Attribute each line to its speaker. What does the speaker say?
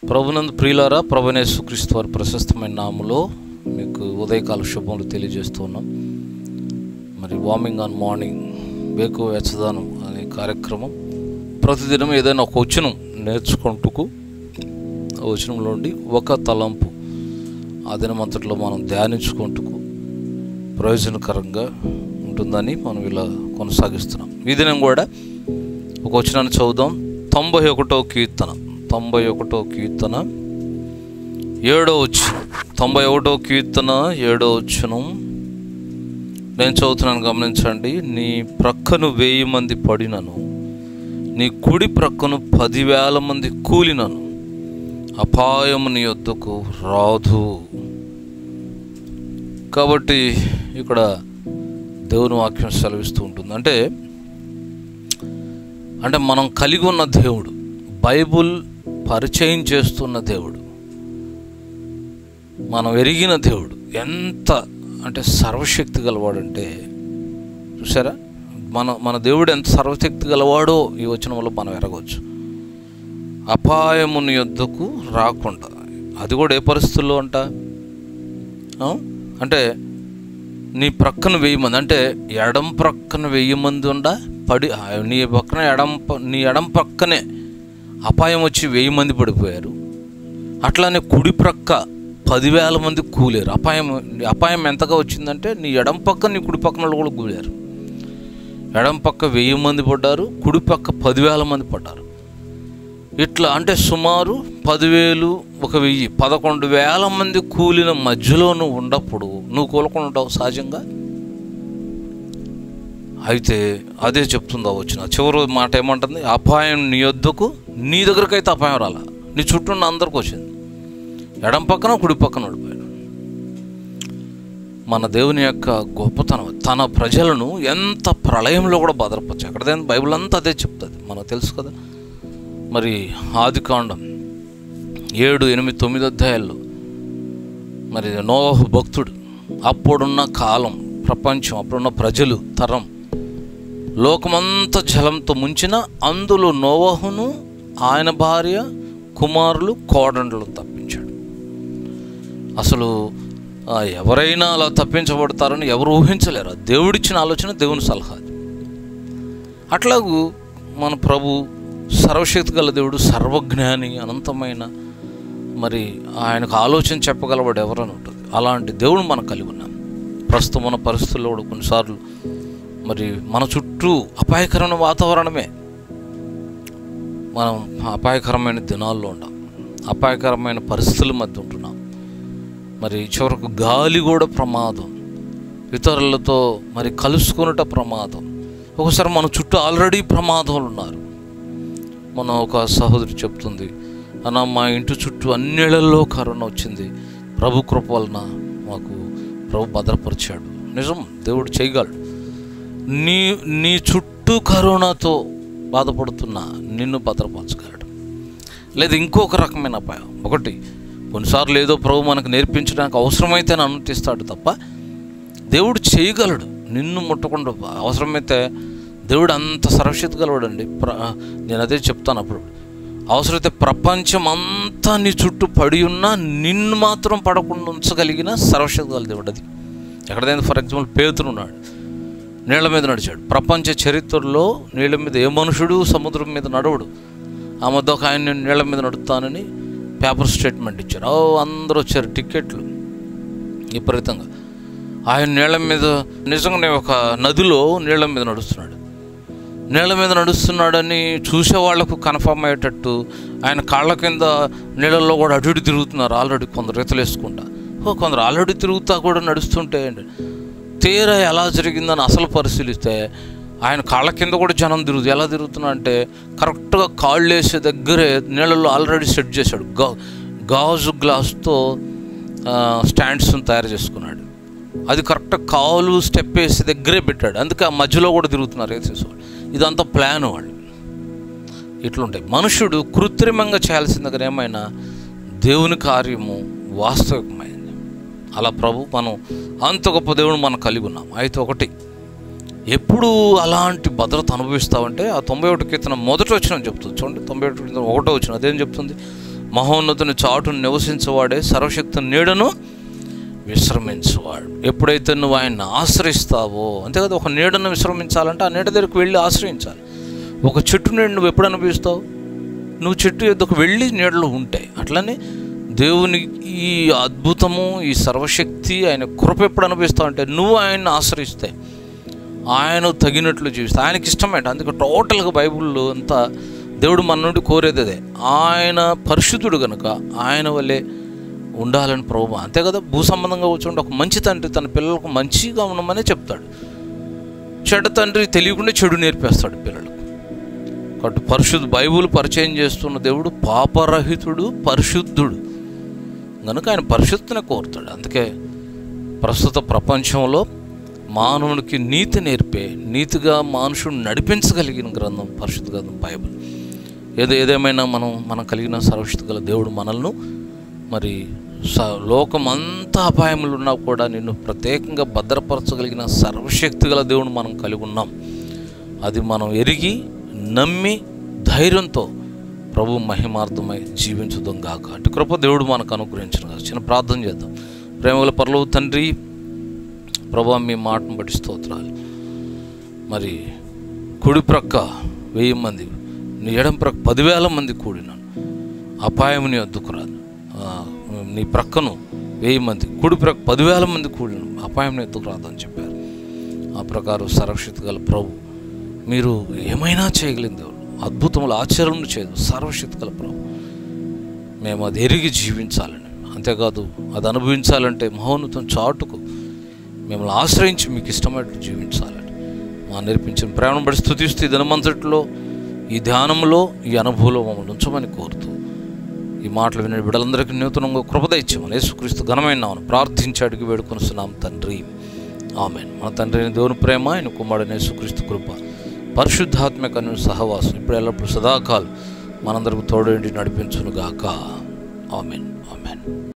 Speaker 1: ప్రభునందు ప్రియులారా ప్రభునేసు క్రీస్తు వారి ప్రశస్తమైన నామలో మీకు ఉదయకాల శుభములు తెలియజేస్తూ ఉన్నాం మరి వార్మింగ్ ఆన్ మార్నింగ్ వేకు వెచ్చదానం అనే కార్యక్రమం ప్రతిదినం ఏదైనా ఒక వచనం నేర్చుకుంటూ ఆ వచనంలో నుండి ఒక తలంపు ఆ దినమంతట్లో మనం ధ్యానించుకుంటూ ప్రయోజనకరంగా ఉంటుందని మనం ఇలా కొనసాగిస్తున్నాం ఈ దినం కూడా ఒక వచనాన్ని చదువుదాం తొంభై ఒకటో కీర్తన తొంభై ఒకటో కీర్తన ఏడో వచ్చును తొంభై ఒకటో కీర్తన ఏడో వచ్చును నేను చదువుతున్నాను గమనించండి నీ ప్రక్కను వెయ్యి మంది పడినను నీ కుడి ప్రక్కను పదివేల మంది కూలినను అపాయము నీ వద్దకు రాదు కాబట్టి ఇక్కడ దేవుని వాక్యం సెలవిస్తూ ఉంటుంది అంటే అంటే మనం కలిగి ఉన్న దేవుడు బైబుల్ పరిచయం చేస్తున్న దేవుడు మనం ఎరిగిన దేవుడు ఎంత అంటే సర్వశక్తి గలవాడంటే చూసారా మన మన దేవుడు ఎంత సర్వశక్తి గలవాడో ఈ వచనంలో మనం ఎరగవచ్చు అపాయముని యొద్దకు రాకుండా అది కూడా ఏ పరిస్థితుల్లో అంట ఆ? అంటే నీ ప్రక్కన వెయ్యి మంది అంటే ఎడం ప్రక్కన వెయ్యి మంది ఉండ పడి ఆ, నీ పక్కన ఎడం ప- నీ ఎడం ప్రక్కనే అపాయం వచ్చి వెయ్యి మంది పడిపోయారు అట్లానే కుడి ప్రక్క పదివేల మంది కూలేరు అపాయం అపాయం ఎంతగా వచ్చిందంటే నీ ఎడం పక్క నీ కుడి పక్కన వాళ్ళు కూడా కూలారు ఎడం పక్క వెయ్యి మంది పడ్డారు కుడి పక్క పదివేల మంది పడ్డారు ఇట్లా అంటే సుమారు పదివేలు ఒక వెయ్యి పదకొండు వేల మంది కూలిన మధ్యలో నువ్వు ఉన్నప్పుడు నువ్వు కోలుకొని ఉంటావు సహజంగా అయితే అదే చెప్తుందా వచ్చిన చివరి మాట ఏమంటుంది అపాయం నీ వద్దకు నీ దగ్గరకైతే అపాయం రాల నీ చుట్టూ ఉన్న అందరికి వచ్చింది ఎడం పక్కన కుడి పక్కన ఓడిపోయాడు మన దేవుని యొక్క గొప్పతనం తన ప్రజలను ఎంత ప్రళయంలో కూడా భద్రపరచు ఎక్కడదైనా బైబిల్ అంతా అదే చెప్తుంది మనకు తెలుసు కదా మరి ఆది కాండం ఏడు ఎనిమిది తొమ్మిది అధ్యాయాల్లో మరి నోహు భక్తుడు అప్పుడున్న కాలం ప్రపంచం అప్పుడున్న ప్రజలు తరం లోకమంతా జలంతో ముంచిన అందులో నోవహును ఆయన భార్య కుమారులు కోడండ్లు తప్పించాడు అసలు ఆ, ఎవరైనా అలా తప్పించబడతారని ఎవరు ఊహించలేరు ఆ దేవుడిచ్చిన ఆలోచన దేవుని సలహా అది. అట్లాగూ మన ప్రభు సర్వశక్తి గల దేవుడు సర్వజ్ఞాని అనంతమైన మరి ఆయనకు ఆలోచన చెప్పగలవాడు ఎవరని ఉంటుంది అలాంటి దేవుడు మనం కలిగి ఉన్నాం ప్రస్తుతం మన పరిస్థితుల్లో కూడా కొన్నిసార్లు మరి మన చుట్టూ అపాయకరమైన వాతావరణమే మనం అపాయకరమైన దినాల్లో ఉన్నాం అపాయకరమైన పరిస్థితుల మధ్య ఉంటున్నాం మరి చివరకు గాలి కూడా ప్రమాదం ఇతరులతో మరి కలుసుకున్నట ప్రమాదం ఒకసారి మన చుట్టూ ఆల్రెడీ ప్రమాదాలు ఉన్నారు మన ఒక సహోదరి చెప్తుంది అన్న మా ఇంటి చుట్టూ అన్నిళ్లలో కరోనా వచ్చింది ప్రభు కృప వలన మాకు ప్రభు భద్రపరిచాడు నిజం దేవుడు చేయగలడు నీ నీ చుట్టూ కరోనాతో బాధపడుతున్న నిన్ను భద్రపరచగలడు లేదా ఇంకొక రకమైన అపాయం ఒకటి కొన్నిసార్లు ఏదో ప్రభు మనకు నేర్పించడానికి అవసరమైతే అనుమతిస్తాడు తప్ప దేవుడు చేయగలడు నిన్ను ముట్టకుండా అవసరమైతే దేవుడు అంత సరక్షిత గలవాడండి ప్ర నేను అదే చెప్తాను అప్పుడు అవసరమైతే ప్రపంచం అంతా నీ చుట్టూ పడి ఉన్నా నిన్ను మాత్రం పడకుండా ఉంచగలిగిన సర్వశక్తి గల దేవుడు అది ఎక్కడైనా ఫర్ ఎగ్జాంపుల్ పేతురు ఉన్నాడు నీళ్ల మీద నడిచాడు ప్రపంచ చరిత్రలో నీళ్ళ మీద ఏ మనుషుడు సముద్రం మీద నడవడు ఆ మధ్య ఒక ఆయన నేను నీళ్ల మీద నడుస్తానని పేపర్ స్టేట్మెంట్ ఇచ్చారు ఓ అందరూ వచ్చారు టికెట్లు విపరీతంగా ఆయన నీళ్ళ మీద నిజంగానే ఒక నదిలో నీళ్ళ మీద నడుస్తున్నాడు నీళ్ళ మీద నడుస్తున్నాడని చూసే వాళ్లకు కన్ఫర్మ్ అయ్యేటట్టు ఆయన కాళ్ళ కింద నీళ్ళల్లో కూడా అటు ఇటు తిరుగుతున్నారు ఆల్రెడీ కొందరు రీతలు వేసుకుంటా ఓ కొందరు ఆల్రెడీ తిరుగుతా కూడా నడుస్తుంటే తీరా ఎలా జరిగిందని అసలు పరిశీలిస్తే ఆయన కాళ్ళ కింద కూడా జనం తిరుగుతుంది ఎలా తిరుగుతున్నా అంటే కరెక్ట్గా కాళ్ళు వేసే దగ్గరే నీళ్ళల్లో ఆల్రెడీ సెట్ చేశాడు గా గాజు గ్లాస్తో స్టాండ్స్ని తయారు చేసుకున్నాడు అది కరెక్ట్గా కాలు స్టెప్ వేసి దగ్గరే పెట్టాడు అందుకే ఆ మధ్యలో కూడా తిరుగుతున్నారు వేసేసేవాడు ఇదంతా ప్లాన్ వాళ్ళు ఇట్లుంటాయి మనుషుడు కృత్రిమంగా చేయాల్సిన దగ్గర ఏమైనా దేవుని కార్యము వాస్తవికమైంది అలా ప్రభు మనం అంత గొప్ప దేవుడు మనం కలిగి ఉన్నాం అయితే ఒకటి ఎప్పుడు అలాంటి భద్రత అనుభవిస్తావంటే ఆ తొంభై ఒకటి కీర్తన మొదట వచ్చిన చెప్తుంది చూడండి తొంభై ఒకటి కీర్తన ఒకటో వచ్చిన అదేం చెప్తుంది మహోన్నతుని చాటును నివసించేవాడే సర్వశక్తి నీడను విశ్రమించువాడు ఎప్పుడైతే నువ్వు ఆయన్ని ఆశ్రయిస్తావో అంతే కదా ఒక నీడను విశ్రమించాలంటే ఆ నీడ దగ్గరికి వెళ్ళి ఆశ్రయించాలి ఒక చెట్టు నీడ నువ్వు ఎప్పుడు అనిపిస్తావు నువ్వు చెట్టు ఎద్దుకు వెళ్ళి నీడలో ఉంటాయి అట్లనే దేవుని ఈ అద్భుతము ఈ సర్వశక్తి ఆయన కృప ఎప్పుడు అనిపిస్తావు అంటే నువ్వు ఆయన్ని ఆశ్రయిస్తే ఆయన తగినట్లు జీవిస్తే ఆయనకి ఇష్టమేంట అందుకే టోటల్గా బైబిల్లో అంతా దేవుడు మన నుండి కోరేది అదే ఆయన పరిశుద్ధుడు కనుక ఆయన వల్లే ఉండాలని ప్రభు అంతే కదా భూ సంబంధంగా కూర్చుంటే ఒక మంచి తండ్రి తన పిల్లలకు మంచిగా ఉండమనే చెప్తాడు చెడ్డ తండ్రి తెలియకుండా చెడు నేర్పేస్తాడు పిల్లలకు కాబట్టి పరిశుద్ధ బైబుల్ పరిచయం చేస్తున్న దేవుడు పాపరహితుడు పరిశుద్ధుడు కనుక ఆయన పరిశుద్ధనే కోరుతాడు అందుకే ప్రస్తుత ప్రపంచంలో మానవునికి నీతి నేర్పే నీతిగా మనుషుడు నడిపించగలిగిన గ్రంథం పరిశుద్ధ గ్రంథం బైబిల్ ఏదో ఏదేమైనా మనం మనం కలిగిన సర్వశక్తి గల దేవుడు మనల్ని మరి స లోకమంతా అపాయములు ఉన్నా కూడా నిన్ను ప్రత్యేకంగా భద్రపరచగలిగిన సర్వశక్తి గల దేవుడు మనం కలిగి ఉన్నాం అది మనం ఎరిగి నమ్మి ధైర్యంతో ప్రభు మహిమార్థమై జీవించుదాం గాక అటు కృప దేవుడు మనకు అనుగ్రహించిన కాదు చిన్న ప్రార్థన చేద్దాం ప్రేమగల పర్లవు తండ్రి ప్రభు మీ మాటను బట్టి స్తోత్రాలు మరి కుడి ప్రక్క వెయ్యి మంది నీ ఎడం ప్రక్క పదివేల మంది కూడినాను అపాయం నీ వద్దకు రాదు ఆ, నీ ప్రక్కను వెయ్యి మంది కుడి ప్రక్క పదివేల మంది కూడిన అపాయం నీ వద్దకు రాదు అని చెప్పారు ఆ ప్రకారం సరక్షిత గల ప్రభు మీరు ఏమైనా చేయగలిగిన దేవుడు అద్భుతములు ఆశ్చర్యములు చేయదు సర్వశక్తి గల ప్రభు మేము అది ఎరిగి జీవించాలని అంతేకాదు అది అనుభవించాలంటే మహోన్నతం చాటుకు మిమ్మల్ని ఆశ్రయించి మీకు ఇష్టమైనట్టు జీవించాలని మా నేర్పించిన ప్రేమను బట్టి స్థుతిస్తూ ఈ దినమంతటిలో ఈ ధ్యానంలో ఈ అనుభవంలో మమ్మల్ని ఉంచమని కోరుతూ ఈ మాటలు వినే బిడ్డలందరికీ నూతనంగా కృపద ఇచ్చామని యేసుక్రీస్తు ఘనమైన నామమున ప్రార్థించి అడిగి వేడుకొనిస్తున్నాం తండ్రి ఆమెన్ మన తండ్రి అయిన దేవుని ప్రేమ ఆయన కుమారుడైన యేసుక్రీస్తు కృప పరిశుద్ధాత్మక సహవాసం ఇప్పుడు ఎల్లప్పుడు సదాకాలం మనందరికి తోడేంటి నడిపించునుగాక ఆమెన్ ఆమెన్